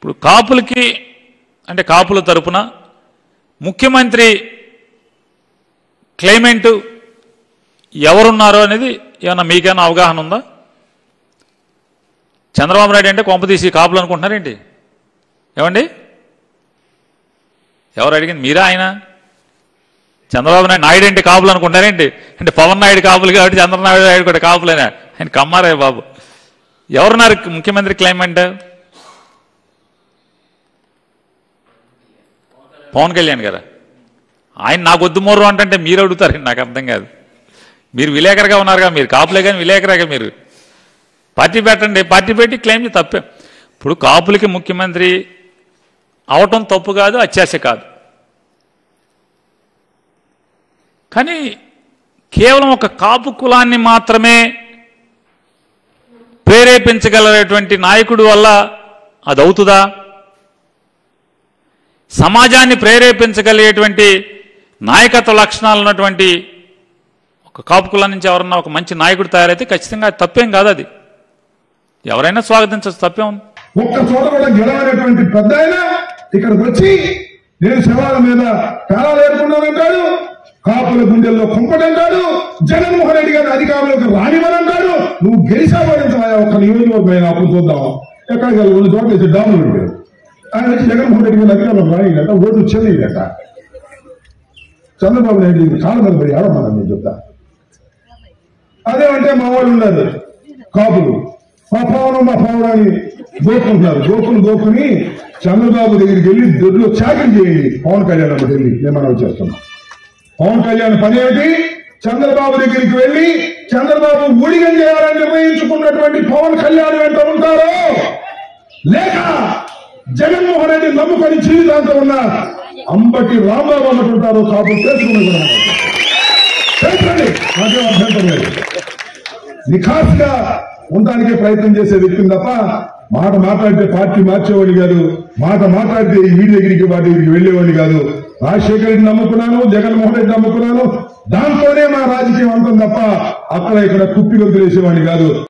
ఇప్పుడు కాపులకి అంటే కాపుల తరపున ముఖ్యమంత్రి క్లైమెంట్ ఎవరున్నారో అనేది ఏమన్నా మీకైనా అవగాహన ఉందా చంద్రబాబు నాయుడు అంటే కొంపతీసి కాపులు అనుకుంటున్నారేంటి ఏమండి ఎవరు అడిగింది మీరా ఆయన చంద్రబాబు నాయుడు నాయుడు అంటే కాపులు అనుకుంటారేంటి అంటే పవన్ నాయుడు కాపులు కాబట్టి చంద్రబాబు నాయుడు కూడా కాపులేనా ఆయన కమ్మారే బాబు ఎవరున్నారు ముఖ్యమంత్రి క్లైమెంట్ పవన్ కళ్యాణ్ గారా ఆయన నాకు వద్దు మోరు అంటే మీరు అడుగుతారండి నాకు అర్థం కాదు మీరు విలేకరుగా ఉన్నారుగా మీరు కాపులే కానీ విలేకరుగా మీరు పార్టీ పెట్టండి పార్టీ పెట్టి క్లెయిమ్ చేయి, తప్పే ఇప్పుడు కాపులకి ముఖ్యమంత్రి అవటం తప్పు కాదు అత్యాశ కాదు కానీ కేవలం ఒక కాపు కులాన్ని మాత్రమే ప్రేరేపించగలటువంటి నాయకుడు వల్ల అది అవుతుందా సమాజాన్ని ప్రేరేపించగలిగేటువంటి నాయకత్వ లక్షణాలు ఉన్నటువంటి ఒక కాపు కులం నుంచి ఎవరన్నా ఒక మంచి నాయకుడు తయారైతే ఖచ్చితంగా అది తప్పేం కాదు అది ఎవరైనా స్వాగతించచ్చు తప్పే ఉంది ఒక్క చోట కూడా గెలవనటువంటి పెద్ద ఆయన ఇక్కడికి వచ్చి నేను శవాల మీద కాలాలు ఏర్పడినానంటాడు కాపుల గుండెల్లో కుంపడంటాడు జగన్మోహన్ రెడ్డి గారిని అధికారంలోకి రానివ్వనంటాడు నువ్వు గెలిచాబడించవా ఒక్క నియోజకవర్గం అయినా అప్పుడు చూద్దాం ఎక్కడికి వెళ్ళి రెండు చోట్ల వేసి డాములు పెట్టారు ఆయన వచ్చి జగన్మోహన్ రెడ్డి గారిని అధికారంలో రానియట ఓట్లు చెల్లియట చంద్రబాబు నాయుడు ఇది కాళ్ళ మీద పడి ఆడమన్నా నేను చెప్తా అదేమంటే మా వాళ్ళు ఉన్నారు కాపులు మా పవనం మా పవనం అని గోకుంటున్నారు గోకులు గోకుని చంద్రబాబు దగ్గరికి వెళ్ళి దొడ్లో చాకరీ చేయండి పవన్ కళ్యాణ్ అక్కడికి వెళ్ళి నేను మనం చేస్తున్నాం పవన్ కళ్యాణ్ పని ఏమిటి చంద్రబాబు దగ్గరికి వెళ్ళి చంద్రబాబు ఊడిగం చేయాలని నిర్ణయించుకున్నటువంటి పవన్ కళ్యాణ్ వెంట ఉంటారో లేక జగన్మోహన్ రెడ్డి నమ్ముకొని జీవితాంతం ఉన్న అంబటి రాంబాబు అనుకుంటారో కాబట్టి తెలుసుకుని కూడా మనం. తెలుసండి నాకేం అభ్యంతరం లేదు నిఖాస్గా ఉండడానికే ప్రయత్నం చేసే వ్యక్తిని తప్ప మాట మాట్లాడితే పార్టీ మార్చేవాడు కాదు మాట మాట్లాడితే ఈ వీడి దగ్గరికి వాటి దగ్గరికి వెళ్ళేవాడు కాదు రాజశేఖర రెడ్డి నమ్ముకున్నాను జగన్మోహన్ రెడ్డి నమ్ముకున్నాను దాంతోనే మా రాజకీయం అంతం తప్ప అక్కడ ఇక్కడ కుప్పి వదిలేసేవాడిని కాదు